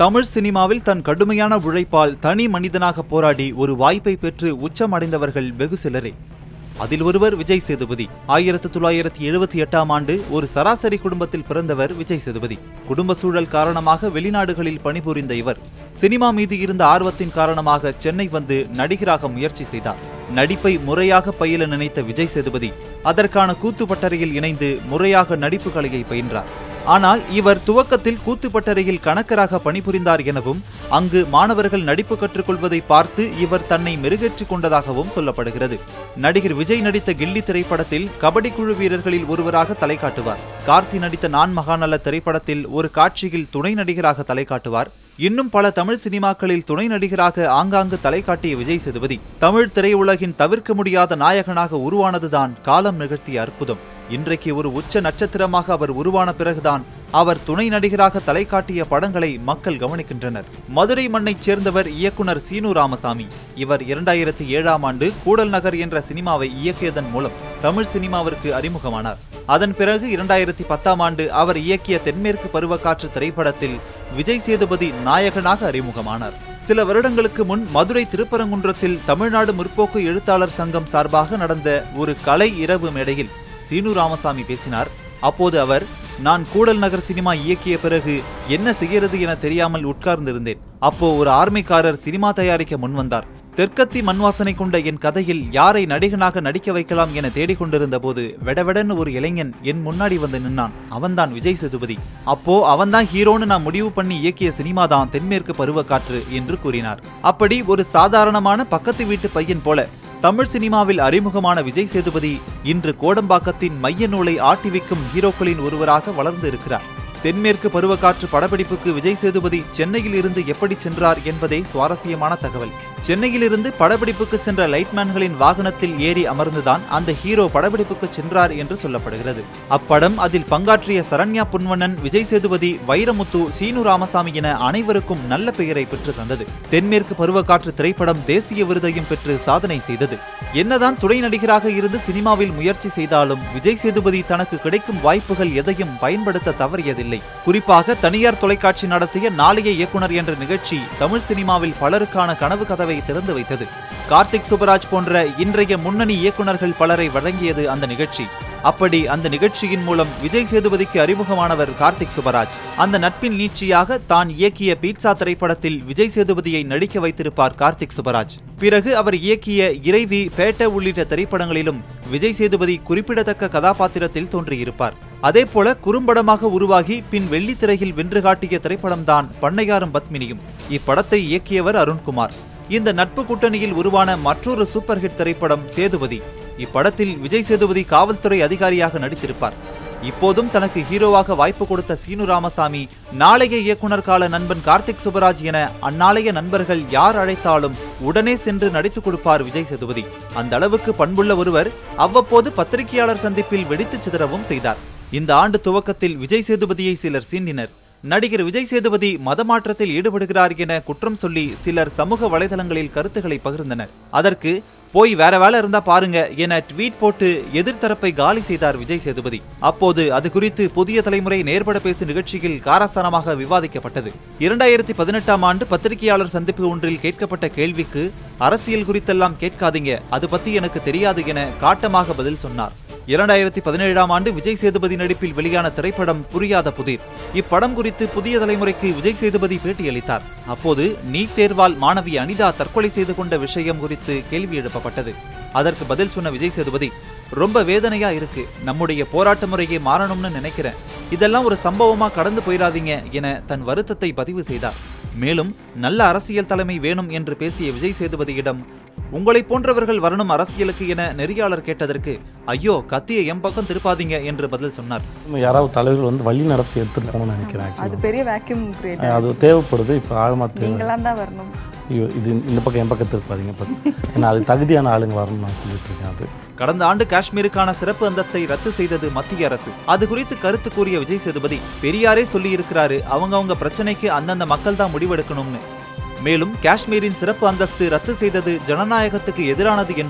தமிழ் சினிமாவில் தன் கடுமையான உழைப்பால் தனி மனிதனாக போராடி ஒரு வாய்ப்பை பெற்று உச்சமடைந்தவர்கள் வெகு சிலரே அதில் ஒருவர் விஜய் சேதுபதி ஆயிரத்து தொள்ளாயிரத்தி எழுபத்தி எட்டாம் ஆண்டு ஒரு சராசரி குடும்பத்தில் பிறந்தவர் விஜய் சேதுபதி குடும்ப சூழல் காரணமாக வெளிநாடுகளில் பணிபுரிந்த இவர் சினிமா மீது இருந்த ஆர்வத்தின் காரணமாக சென்னை வந்து நடிகராக முயற்சி செய்தார் நடிப்பை முறையாக பயில நினைத்த விஜய் சேதுபதி அதற்கான கூத்து பட்டறையில் இணைந்து முறையாக நடிப்பு கலையை பயின்றார் ஆனால் இவர் துவக்கத்தில் கூத்துப்பட்டறையில் கணக்கராக பணிபுரிந்தார் எனவும் அங்கு மாணவர்கள் நடிப்பு கற்றுக்கொள்வதை பார்த்து இவர் தன்னை மெருகேற்றிக் கொண்டதாகவும் சொல்லப்படுகிறது நடிகர் விஜய் நடித்த கில்லி திரைப்படத்தில் கபடி குழு வீரர்களில் ஒருவராக தலை காட்டுவார் கார்த்தி நடித்த நான் மகாநல திரைப்படத்தில் ஒரு காட்சியில் துணை நடிகராக தலை காட்டுவார் இன்னும் பல தமிழ் சினிமாக்களில் துணை நடிகராக ஆங்காங்கு தலை காட்டிய விஜய் சேதுபதி தமிழ் திரையுலகின் தவிர்க்க முடியாத நாயகனாக உருவானதுதான் காலம் நிகழ்த்திய அற்புதம் இன்றைக்கு ஒரு உச்ச நட்சத்திரமாக அவர் உருவான பிறகுதான் அவர் துணை நடிகராக தலை காட்டிய படங்களை மக்கள் கவனிக்கின்றனர் மதுரை மண்ணைச் சேர்ந்தவர் இயக்குனர் சீனு ராமசாமி இவர் இரண்டாயிரத்தி ஏழாம் ஆண்டு கூடல் நகர் என்ற சினிமாவை இயக்கியதன் மூலம் தமிழ் சினிமாவிற்கு அறிமுகமானார் அதன் பிறகு இரண்டாயிரத்தி பத்தாம் ஆண்டு அவர் இயக்கிய தென்மேற்கு பருவக்காற்று திரைப்படத்தில் விஜய் சேதுபதி நாயகனாக அறிமுகமானார் சில வருடங்களுக்கு முன் மதுரை திருப்பரங்குன்றத்தில் தமிழ்நாடு முற்போக்கு எழுத்தாளர் சங்கம் சார்பாக நடந்த ஒரு கலை இரவு மேடையில் சீனு ராமசாமி பேசினார் அப்போது அவர் நான் கூடல் நகர் சினிமா இயக்கிய பிறகு என்ன செய்கிறது என தெரியாமல் உட்கார்ந்திருந்தேன் அப்போ ஒரு ஆர்மிக்காரர் சினிமா தயாரிக்க முன்வந்தார் தெற்கத்தி மண்வாசனை கொண்ட என் கதையில் யாரை நடிகனாக நடிக்க வைக்கலாம் என தேடிக்கொண்டிருந்த போது வெடவெடன்னு ஒரு இளைஞன் என் முன்னாடி வந்து நின்னான் அவன்தான் விஜய் சேதுபதி அப்போ அவன்தான் ஹீரோன்னு நான் முடிவு பண்ணி இயக்கிய சினிமா தான் தென்மேற்கு பருவக்காற்று என்று கூறினார் அப்படி ஒரு சாதாரணமான பக்கத்து வீட்டு பையன் போல தமிழ் சினிமாவில் அறிமுகமான விஜய் சேதுபதி இன்று கோடம்பாக்கத்தின் மைய நூலை ஆட்டிவிக்கும் ஹீரோக்களின் ஒருவராக வளர்ந்து இருக்கிறார் தென்மேற்கு பருவக்காற்று படப்பிடிப்புக்கு விஜய் சேதுபதி சென்னையில் இருந்து எப்படி சென்றார் என்பதே சுவாரஸ்யமான தகவல் சென்னையிலிருந்து படப்பிடிப்புக்கு சென்ற லைட்மேன்களின் வாகனத்தில் ஏறி அமர்ந்துதான் அந்த ஹீரோ படப்பிடிப்புக்கு சென்றார் என்று சொல்லப்படுகிறது அப்படம் அதில் பங்காற்றிய சரண்யா புன்வண்ணன் விஜய் சேதுபதி வைரமுத்து சீனு ராமசாமி என அனைவருக்கும் நல்ல பெயரை பெற்று தந்தது தென்மேற்கு பருவக்காற்று திரைப்படம் தேசிய விருதையும் பெற்று சாதனை செய்தது என்னதான் துணை நடிகராக இருந்து சினிமாவில் முயற்சி செய்தாலும் விஜய் சேதுபதி தனக்கு கிடைக்கும் வாய்ப்புகள் எதையும் பயன்படுத்த தவறியதில்லை குறிப்பாக தனியார் தொலைக்காட்சி நடத்திய நாளைய இயக்குனர் என்ற நிகழ்ச்சி தமிழ் சினிமாவில் பலருக்கான கனவு கதவை திறந்து வைத்தது கார்த்திக் சுப்பராஜ் போன்ற இன்றைய முன்னணி இயக்குனர்கள் பலரை வழங்கியது அந்த நிகழ்ச்சி அப்படி அந்த நிகழ்ச்சியின் மூலம் விஜய் சேதுபதிக்கு அறிமுகமானவர் கார்த்திக் சுப்பராஜ் அந்த நட்பின் நீட்சியாக தான் இயக்கிய பீட்சா திரைப்படத்தில் விஜய் சேதுபதியை நடிக்க வைத்திருப்பார் கார்த்திக் சுப்பராஜ் பிறகு அவர் இயக்கிய இறைவி பேட்ட உள்ளிட்ட திரைப்படங்களிலும் விஜய் சேதுபதி குறிப்பிடத்தக்க கதாபாத்திரத்தில் தோன்றியிருப்பார் அதேபோல குறும்படமாக உருவாகி பின் வெள்ளித்திரையில் வென்று காட்டிய திரைப்படம்தான் பண்ணையாரும் பத்மினியும் இப்படத்தை இயக்கியவர் அருண்குமார் இந்த நட்பு கூட்டணியில் உருவான மற்றொரு சூப்பர் ஹிட் திரைப்படம் சேதுபதி இப்படத்தில் விஜய் சேதுபதி காவல்துறை அதிகாரியாக நடித்திருப்பார் இப்போதும் தனக்கு ஹீரோவாக வாய்ப்பு கொடுத்த சீனு ராமசாமி நாளைய இயக்குனர் கால நண்பன் கார்த்திக் சுப்பராஜ் என அந்நாளைய நண்பர்கள் யார் அழைத்தாலும் உடனே சென்று நடித்துக் கொடுப்பார் விஜய் சேதுபதி அந்த அளவுக்கு பண்புள்ள ஒருவர் அவ்வப்போது பத்திரிகையாளர் சந்திப்பில் வெடித்து சிதறவும் செய்தார் இந்த ஆண்டு துவக்கத்தில் விஜய் சேதுபதியை சிலர் சீண்டினர் நடிகர் விஜய் சேதுபதி மதமாற்றத்தில் ஈடுபடுகிறார் என குற்றம் சொல்லி சிலர் சமூக வலைதளங்களில் கருத்துக்களை பகிர்ந்தனர் அதற்கு போய் வேற வேலை இருந்தா பாருங்க என ட்வீட் போட்டு எதிர்த்தரப்பை காலி செய்தார் விஜய் சேதுபதி அப்போது அது குறித்து புதிய தலைமுறை நேர்பட பேசும் நிகழ்ச்சியில் காரசாரமாக விவாதிக்கப்பட்டது இரண்டாயிரத்தி பதினெட்டாம் ஆண்டு பத்திரிகையாளர் சந்திப்பு ஒன்றில் கேட்கப்பட்ட கேள்விக்கு அரசியல் குறித்தெல்லாம் கேட்காதீங்க அது பத்தி எனக்கு தெரியாது என காட்டமாக பதில் சொன்னார் இரண்டாயிரத்தி பதினேழாம் ஆண்டு விஜய் சேதுபதி நடிப்பில் வெளியான திரைப்படம் புரியாத புதிர் இப்படம் குறித்து புதிய தலைமுறைக்கு விஜய் சேதுபதி பேட்டியளித்தார் அப்போது நீட் தேர்வால் மாணவி அனிதா தற்கொலை செய்து கொண்ட விஷயம் குறித்து கேள்வி எழுப்பப்பட்டது அதற்கு பதில் சொன்ன விஜய் சேதுபதி ரொம்ப வேதனையா இருக்கு நம்முடைய போராட்ட முறையை மாறணும்னு நினைக்கிறேன் இதெல்லாம் ஒரு சம்பவமா கடந்து போயிடாதீங்க என தன் வருத்தத்தை பதிவு செய்தார் மேலும் நல்ல அரசியல் தலைமை வேணும் என்று பேசிய விஜய் சேதுபதியிடம் உங்களை போன்றவர்கள் வரணும் அரசியலுக்கு என நெறியாளர் கேட்டதற்கு ஐயோ கத்தியை எம் பக்கம் திருப்பாதீங்க என்று பதில் சொன்னார் யாராவது தலைவர்கள் வந்து வழி நடத்தி எடுத்துட்டு போகணும்னு நினைக்கிறேன் அது ஆக்சுவலாக பெரிய வேக்யூம் கிரியேட் அது தேவைப்படுது இப்போ ஆழமாக தேவை நீங்களாம் தான் வரணும் ஐயோ இது இந்த பக்கம் என் பக்கம் திருப்பாதீங்க இப்போ ஏன்னா அது தகுதியான ஆளுங்க வரணும்னு நான் சொல்லிட்டு இருக்கேன் அது கடந்த ஆண்டு காஷ்மீருக்கான சிறப்பு அந்தஸ்தை ரத்து செய்தது மத்திய அரசு அது குறித்து கருத்து கூறிய விஜய் சேதுபதி பெரியாரே சொல்லி இருக்கிறாரு அவங்கவங்க பிரச்சனைக்கு அந்தந்த மக்கள் தான் முடிவெடுக்கணும்னு மேலும் காஷ்மீரின் சிறப்பு அந்தஸ்து ரத்து செய்தது ஜனநாயகத்துக்கு எதிரானது என்றும்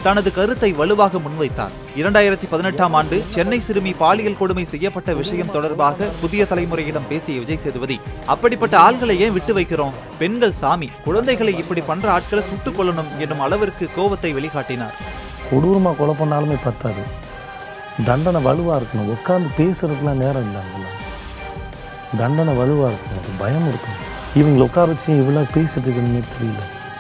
தனது கருத்தை வலுவாக முன்வைத்தார் இரண்டாயிரத்தி பதினெட்டாம் ஆண்டு சென்னை சிறுமி பாலியல் கொடுமை செய்யப்பட்ட விஷயம் தொடர்பாக புதிய தலைமுறையிடம் பேசிய விஜய் சேதுபதி அப்படிப்பட்ட ஆள்களை ஏன் விட்டு வைக்கிறோம் பெண்கள் சாமி குழந்தைகளை இப்படி பண்ற ஆட்களை சுட்டுக் கொல்லணும் என்னும் அளவிற்கு கோபத்தை வெளிக்காட்டினார் கொடூரமாக கொலை பண்ணாலுமே பத்தாது தண்டனை வலுவாக இருக்கணும் உட்காந்து பேசுறதுக்குலாம் நேரம் இல்லை அங்கெல்லாம் தண்டனை வலுவாக இருக்கணும் ஒரு பயம் இருக்கணும் இவங்களை உட்கார வச்சு இவ்வளோ பேசிட்டு இருக்குன்னு தெரியல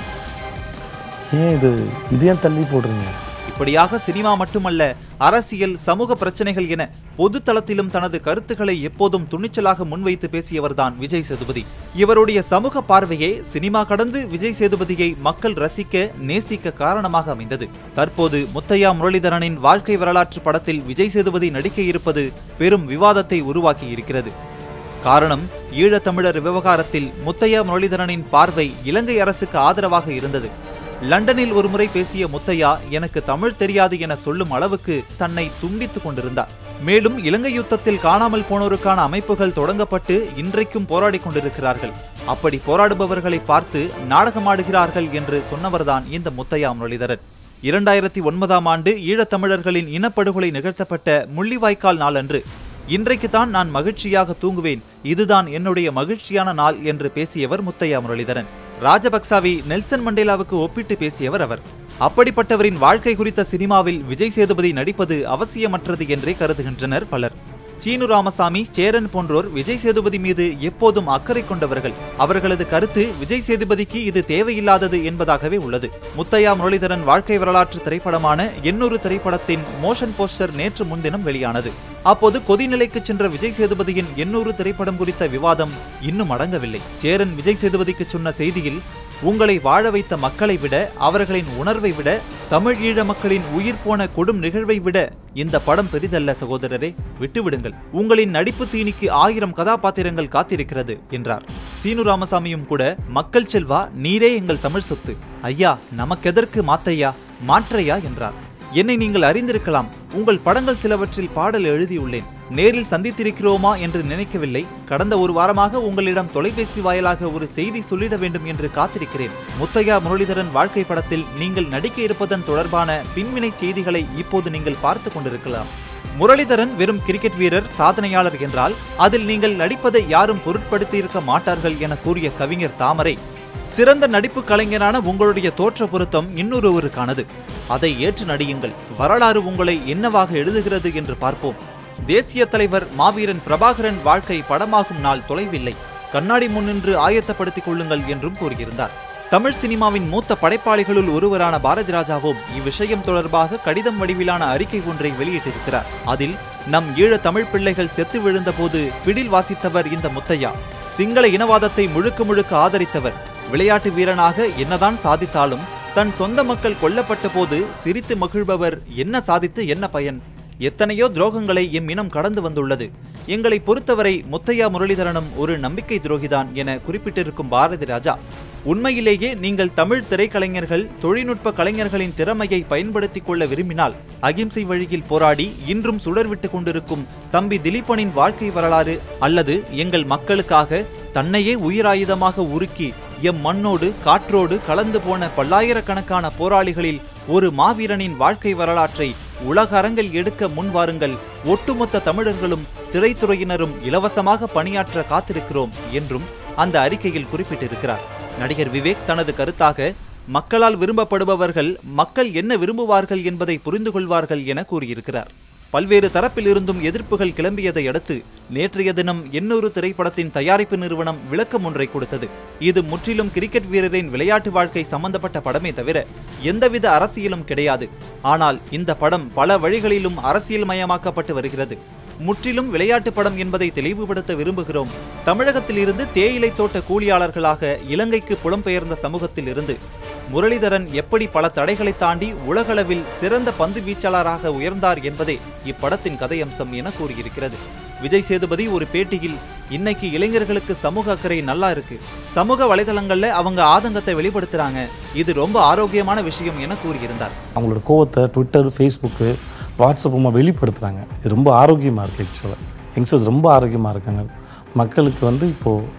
ஏன் இது இது ஏன் தள்ளி போடுறீங்க இப்படியாக சினிமா மட்டுமல்ல அரசியல் சமூக பிரச்சனைகள் என பொது தளத்திலும் தனது கருத்துக்களை எப்போதும் துணிச்சலாக முன்வைத்து பேசியவர்தான் விஜய் சேதுபதி இவருடைய சமூக பார்வையே சினிமா கடந்து விஜய் சேதுபதியை மக்கள் ரசிக்க நேசிக்க காரணமாக அமைந்தது தற்போது முத்தையா முரளிதரனின் வாழ்க்கை வரலாற்று படத்தில் விஜய் சேதுபதி நடிக்க இருப்பது பெரும் விவாதத்தை உருவாக்கி இருக்கிறது காரணம் ஈழத்தமிழர் விவகாரத்தில் முத்தையா முரளிதரனின் பார்வை இலங்கை அரசுக்கு ஆதரவாக இருந்தது லண்டனில் ஒருமுறை பேசிய முத்தையா எனக்கு தமிழ் தெரியாது என சொல்லும் அளவுக்கு தன்னை துண்டித்துக் கொண்டிருந்தார் மேலும் இலங்கை யுத்தத்தில் காணாமல் போனோருக்கான அமைப்புகள் தொடங்கப்பட்டு இன்றைக்கும் போராடிக் கொண்டிருக்கிறார்கள் அப்படி போராடுபவர்களை பார்த்து நாடகமாடுகிறார்கள் என்று சொன்னவர்தான் இந்த முத்தையா முரளிதரன் இரண்டாயிரத்தி ஒன்பதாம் ஆண்டு ஈழத்தமிழர்களின் இனப்படுகொலை நிகழ்த்தப்பட்ட முள்ளிவாய்க்கால் நாளன்று இன்றைக்குத்தான் நான் மகிழ்ச்சியாக தூங்குவேன் இதுதான் என்னுடைய மகிழ்ச்சியான நாள் என்று பேசியவர் முத்தையா முரளிதரன் ராஜபக்சாவை நெல்சன் மண்டேலாவுக்கு ஒப்பிட்டு பேசியவர் அவர் அப்படிப்பட்டவரின் வாழ்க்கை குறித்த சினிமாவில் விஜய் சேதுபதி நடிப்பது அவசியமற்றது என்றே கருதுகின்றனர் பலர் சீனு ராமசாமி சேரன் போன்றோர் விஜய் சேதுபதி மீது எப்போதும் அக்கறை கொண்டவர்கள் அவர்களது கருத்து விஜய் சேதுபதிக்கு இது தேவையில்லாதது என்பதாகவே உள்ளது முத்தையா முரளிதரன் வாழ்க்கை வரலாற்று திரைப்படமான எண்ணூறு திரைப்படத்தின் மோஷன் போஸ்டர் நேற்று முன்தினம் வெளியானது அப்போது கொதிநிலைக்கு சென்ற விஜய் சேதுபதியின் எண்ணூறு திரைப்படம் குறித்த விவாதம் இன்னும் அடங்கவில்லை சேரன் விஜய் சேதுபதிக்கு சொன்ன செய்தியில் உங்களை வாழ வைத்த மக்களை விட அவர்களின் உணர்வை விட தமிழ் ஈழ மக்களின் உயிர் போன கொடும் நிகழ்வை விட இந்த படம் பெரிதல்ல சகோதரரே விட்டுவிடுங்கள் உங்களின் நடிப்பு தீனிக்கு ஆயிரம் கதாபாத்திரங்கள் காத்திருக்கிறது என்றார் சீனு ராமசாமியும் கூட மக்கள் செல்வா நீரே எங்கள் தமிழ் சொத்து ஐயா நமக்கெதற்கு மாத்தையா மாற்றையா என்றார் என்னை நீங்கள் அறிந்திருக்கலாம் உங்கள் படங்கள் சிலவற்றில் பாடல் எழுதியுள்ளேன் நேரில் சந்தித்திருக்கிறோமா என்று நினைக்கவில்லை கடந்த ஒரு வாரமாக உங்களிடம் தொலைபேசி வாயிலாக ஒரு செய்தி சொல்லிட வேண்டும் என்று காத்திருக்கிறேன் முத்தையா முரளிதரன் வாழ்க்கை படத்தில் நீங்கள் நடிக்க இருப்பதன் தொடர்பான பின்வினை செய்திகளை இப்போது நீங்கள் பார்த்து கொண்டிருக்கலாம் முரளிதரன் வெறும் கிரிக்கெட் வீரர் சாதனையாளர் என்றால் அதில் நீங்கள் நடிப்பதை யாரும் பொருட்படுத்தியிருக்க மாட்டார்கள் என கூறிய கவிஞர் தாமரை சிறந்த நடிப்பு கலைஞரான உங்களுடைய தோற்ற பொருத்தம் இன்னொருவருக்கானது அதை ஏற்று நடியுங்கள் வரலாறு உங்களை என்னவாக எழுதுகிறது என்று பார்ப்போம் தேசிய தலைவர் மாவீரன் பிரபாகரன் வாழ்க்கை படமாகும் நாள் தொலைவில்லை கண்ணாடி முன்னின்று ஆயத்தப்படுத்திக் கொள்ளுங்கள் என்றும் கூறியிருந்தார் தமிழ் சினிமாவின் மூத்த படைப்பாளிகளுள் ஒருவரான பாரதி ராஜாவும் இவ்விஷயம் தொடர்பாக கடிதம் வடிவிலான அறிக்கை ஒன்றை வெளியிட்டிருக்கிறார் அதில் நம் ஈழ தமிழ் பிள்ளைகள் செத்து விழுந்தபோது பிடில் வாசித்தவர் இந்த முத்தையா சிங்கள இனவாதத்தை முழுக்க முழுக்க ஆதரித்தவர் விளையாட்டு வீரனாக என்னதான் சாதித்தாலும் தன் சொந்த மக்கள் கொல்லப்பட்ட போது சிரித்து மகிழ்பவர் என்ன சாதித்து என்ன பயன் எத்தனையோ துரோகங்களை எம் இனம் கடந்து வந்துள்ளது எங்களை பொறுத்தவரை முத்தையா முரளிதரனும் ஒரு நம்பிக்கை துரோகிதான் என குறிப்பிட்டிருக்கும் பாரதி ராஜா உண்மையிலேயே நீங்கள் தமிழ் திரைக்கலைஞர்கள் தொழில்நுட்ப கலைஞர்களின் திறமையை பயன்படுத்திக் கொள்ள விரும்பினால் அகிம்சை வழியில் போராடி இன்றும் சுடர்விட்டுக் கொண்டிருக்கும் தம்பி திலீபனின் வாழ்க்கை வரலாறு அல்லது எங்கள் மக்களுக்காக தன்னையே உயிராயுதமாக உருக்கி எம் மண்ணோடு காற்றோடு கலந்து போன பல்லாயிரக்கணக்கான போராளிகளில் ஒரு மாவீரனின் வாழ்க்கை வரலாற்றை உலக அரங்கில் எடுக்க முன்வாருங்கள் ஒட்டுமொத்த தமிழர்களும் திரைத்துறையினரும் இலவசமாக பணியாற்ற காத்திருக்கிறோம் என்றும் அந்த அறிக்கையில் குறிப்பிட்டிருக்கிறார் நடிகர் விவேக் தனது கருத்தாக மக்களால் விரும்பப்படுபவர்கள் மக்கள் என்ன விரும்புவார்கள் என்பதை புரிந்து கொள்வார்கள் என கூறியிருக்கிறார் பல்வேறு தரப்பிலிருந்தும் எதிர்ப்புகள் கிளம்பியதை அடுத்து நேற்றைய தினம் எண்ணூறு திரைப்படத்தின் தயாரிப்பு நிறுவனம் விளக்கம் ஒன்றை கொடுத்தது இது முற்றிலும் கிரிக்கெட் வீரரின் விளையாட்டு வாழ்க்கை சம்பந்தப்பட்ட படமே தவிர எந்தவித அரசியலும் கிடையாது ஆனால் இந்த படம் பல வழிகளிலும் அரசியல் மயமாக்கப்பட்டு வருகிறது முற்றிலும் விளையாட்டு படம் என்பதை தெளிவுபடுத்த விரும்புகிறோம் தமிழகத்தில் இருந்து தேயிலை தோட்ட கூலியாளர்களாக இலங்கைக்கு புலம்பெயர்ந்த சமூகத்தில் இருந்து முரளிதரன் எப்படி பல தடைகளை தாண்டி உலகளவில் சிறந்த பந்து வீச்சாளராக உயர்ந்தார் என்பதே இப்படத்தின் கதையம்சம் என கூறியிருக்கிறது விஜய் சேதுபதி ஒரு பேட்டியில் இன்னைக்கு இளைஞர்களுக்கு சமூக அக்கறை நல்லா இருக்கு சமூக வலைதளங்கள்ல அவங்க ஆதங்கத்தை வெளிப்படுத்துறாங்க இது ரொம்ப ஆரோக்கியமான விஷயம் என கூறியிருந்தார் அவங்களோட கோவத்தை ட்விட்டர் ஃபேஸ்புக்கு வாட்ஸ்அப் மூலமாக வெளிப்படுத்துகிறாங்க இது ரொம்ப ஆரோக்கியமாக இருக்குது ஆக்சுவலாக யங்ஸ்டர்ஸ் ரொம்ப ஆரோக்கியமாக இருக்காங்க மக்களுக்கு வந்து இப்போது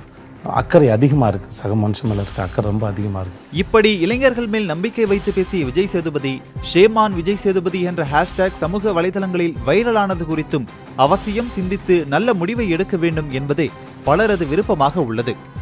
அக்கறை அதிகமாக இருக்குது சக மனுஷன் மேலே இருக்க அக்கறை ரொம்ப அதிகமாக இருக்குது இப்படி இளைஞர்கள் மேல் நம்பிக்கை வைத்து பேசிய விஜய் சேதுபதி ஷேமான் விஜய் சேதுபதி என்ற ஹேஷ்டேக் சமூக வலைதளங்களில் வைரலானது குறித்தும் அவசியம் சிந்தித்து நல்ல முடிவை எடுக்க வேண்டும் என்பதே பலரது விருப்பமாக உள்ளது